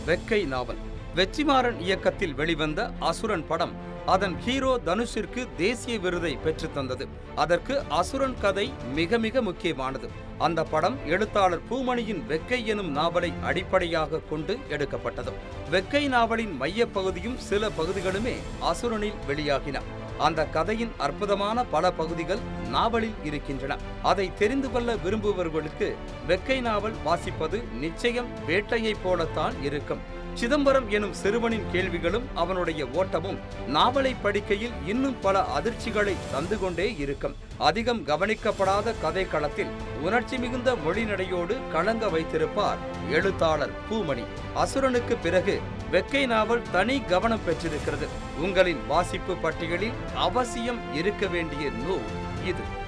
வெக்கை நாவல் வெற்றிமாறன் இயக்கத்தில் வெளிவந்த அசுரன் படம் அதன் ஹீரோ தனுஷிற்கு தேசிய விருதை பெற்றுத் தந்தது அதற்கு அசுரன் கதை மிக மிக முக்கியமானது அந்த படம் எழுத்தாளர் பூமணியின் வெக்கை எனும் நாவலை அடிப்படையாக கொண்டு எடுக்கப்பட்டது வெக்கை நாவலின் மையப் பகுதியும் சில பகுதிகளுமே அசுரனில் வெளியாகின அந்த கதையின் அற்புதமான பல பகுதிகள் நாவலில் இருக்கின்றன அதை தெரிந்து கொள்ள விரும்புபவர்களுக்கு வெக்கை நாவல் வாசிப்பது நிச்சயம் வேட்டையைப் போலத்தான் இருக்கும் சிதம்பரம் எனும் சிறுவனின் கேள்விகளும் அவனுடைய ஓட்டமும் நாவலை படிக்கையில் இன்னும் பல அதிர்ச்சிகளை தந்து கொண்டே இருக்கும் அதிகம் கவனிக்கப்படாத கதை களத்தில் உணர்ச்சி மிகுந்த மொழிநடையோடு கலங்க வைத்திருப்பார் எழுத்தாளர் பூமணி அசுரனுக்கு பிறகு வெக்கை நாவல் தனி கவனம் பெற்றிருக்கிறது உங்களின் வாசிப்பு பட்டியலில் அவசியம் இருக்க வேண்டிய நூல் இது